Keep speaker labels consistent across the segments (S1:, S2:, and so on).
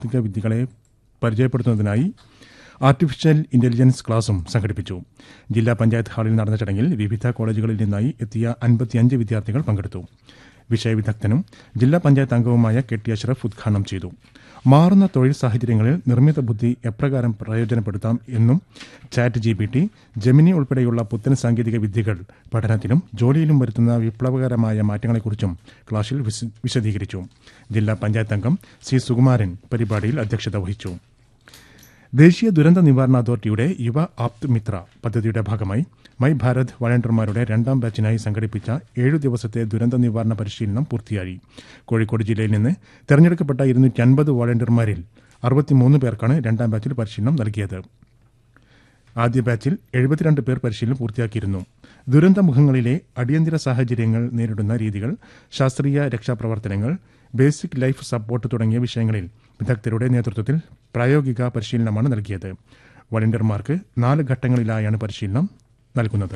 S1: സാങ്കേതിക വിദ്യകളെ പരിചയപ്പെടുത്തുന്നതിനായി artificial intelligence ക്ലാസും സംഘടിപ്പിച്ചു ജില്ലാ പഞ്ചായത്ത് ഹാളിൽ നടന്ന ചടങ്ങിൽ വിവിധ കോളേജുകളിൽ നിന്നായി എത്തിയ അൻപത്തിയഞ്ച് വിദ്യാർത്ഥികൾ പങ്കെടുത്തു വിഷയവിദഗ്ധനും ജില്ലാ പഞ്ചായത്ത് അംഗവുമായ കെ ടി അഷ്റഫ് ഉദ്ഘാടനം ചെയ്തു മാറുന്ന തൊഴിൽ സാഹചര്യങ്ങളിൽ നിർമ്മിത ബുദ്ധി എപ്രകാരം പ്രയോജനപ്പെടുത്താം എന്നും chat G P T Gemini ഉൾപ്പെടെയുള്ള പുത്തൻ സാങ്കേതിക വിദ്യകൾ പഠനത്തിലും ജോലിയിലും വരുത്തുന്ന വിപ്ലവകരമായ മാറ്റങ്ങളെക്കുറിച്ചും ക്ലാസ്സിൽ വിശ- വിശദീകരിച്ചു ജില്ലാ പഞ്ചായത്ത് അംഗം സി സുകുമാരൻ പരിപാടിയിൽ അധ്യക്ഷത വഹിച്ചു ദേശീയ ദുരന്ത നിവാരണ അതോറിറ്റിയുടെ യുവ ആപ്ത് മിത്ര പദ്ധതിയുടെ ഭാഗമായി മൈ ഭാരത് വളണ്ടിയർമാരുടെ രണ്ടാം ബാച്ചിനായി സംഘടിപ്പിച്ച ഏഴു ദിവസത്തെ ദുരന്ത നിവാരണ പരിശീലനം പൂർത്തിയായി കോഴിക്കോട് ജില്ലയിൽ നിന്ന് തെരഞ്ഞെടുക്കപ്പെട്ട ഇരുന്നൂറ്റി അൻപത് വളണ്ടിയർമാരിൽ അറുപത്തിമൂന്ന് പേർക്കാണ് രണ്ടാം ബാച്ചിൽ പരിശീലനം നൽകിയത് ആദ്യ ബാച്ചിൽ എഴുപത്തിരണ്ട് പേർ പരിശീലനം പൂർത്തിയാക്കിയിരുന്നു ദുരന്തമുഖങ്ങളിലെ അടിയന്തര സാഹചര്യങ്ങൾ നേരിടുന്ന രീതികൾ ശാസ്ത്രീയ രക്ഷാപ്രവർത്തനങ്ങൾ ബേസിക് ലൈഫ് സപ്പോർട്ട് തുടങ്ങിയ വിഷയങ്ങളിൽ വിദഗ്ധരുടെ നേതൃത്വത്തിൽ പ്രായോഗിക പരിശീലനമാണ് നൽകിയത് വളണ്ടിയർമാർക്ക് നാല് ഘട്ടങ്ങളിലായാണ് പരിശീലനം നൽകുന്നത്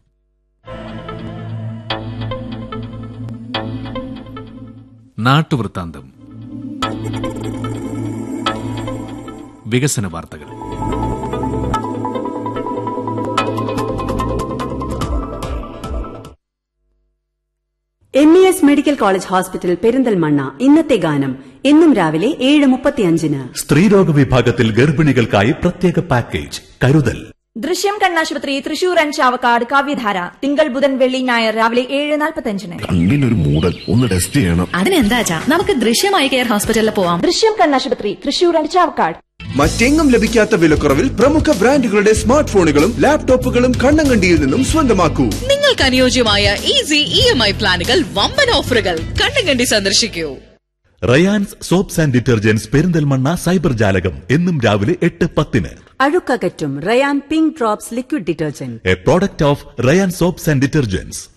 S2: നാട്ടുവൃത്താന്തം വികസന വാർത്തകൾ
S3: M E S medical college hospital Perinthalmanna ഇന്നത്തെ ഗാനം എന്നും രാവിലെ ഏഴ് മുപ്പത്തിയഞ്ചിന്
S4: സ്ത്രീരോഗ വിഭാഗത്തിൽ ഗർഭിണികൾക്കായി പ്രത്യേക പാക്കേജ് കരുതൽ
S5: ദൃശ്യം കണ്ണാശുപത്രി തൃശൂർ ആൻഡ് ചാവക്കാട് കാവ്യധാര തിങ്കൾ ബുധൻ വെള്ളി ഞായർ രാവിലെ ഏഴ് നാൽപ്പത്തഞ്ചിന്
S6: കണ്ണിനൊരു മൂടൽ ഒന്ന് ടെസ്റ്റ് ചെയ്യണം
S7: അതിനെന്താച്ചാ നമുക്ക് ദൃശ്യമായി കെയർ ഹോസ്പിറ്റലിൽ പോവാം
S5: ദൃശ്യം കണ്ണാശുപത്രി തൃശൂർ ആൻഡ് ചാവക്കാട്
S8: മറ്റെങ്ങും ലഭിക്കാത്ത വിലക്കുറവിൽ പ്രമുഖ ബ്രാൻഡുകളുടെ സ്മാർട്ട് ഫോണുകളും ലാപ്ടോപ്പുകളും കണ്ണങ്കണ്ടിയിൽ നിന്നും സ്വന്തമാക്കൂ
S7: നിങ്ങൾക്ക് അനുയോജ്യമായ ഈസി ഇ എം ഐ പ്ലാനുകൾ വമ്പൻ ഓഫറുകൾ കണ്ണുകണ്ടി സന്ദർശിക്കൂ
S4: Rayans soaps and detergents Perinthalmanna cyber ജാലകം എന്നും രാവിലെ എട്ട് പത്തിന്
S3: അഴുക്കകറ്റും Rayan pink drops liquid detergent
S4: a product of Rayan soaps and detergents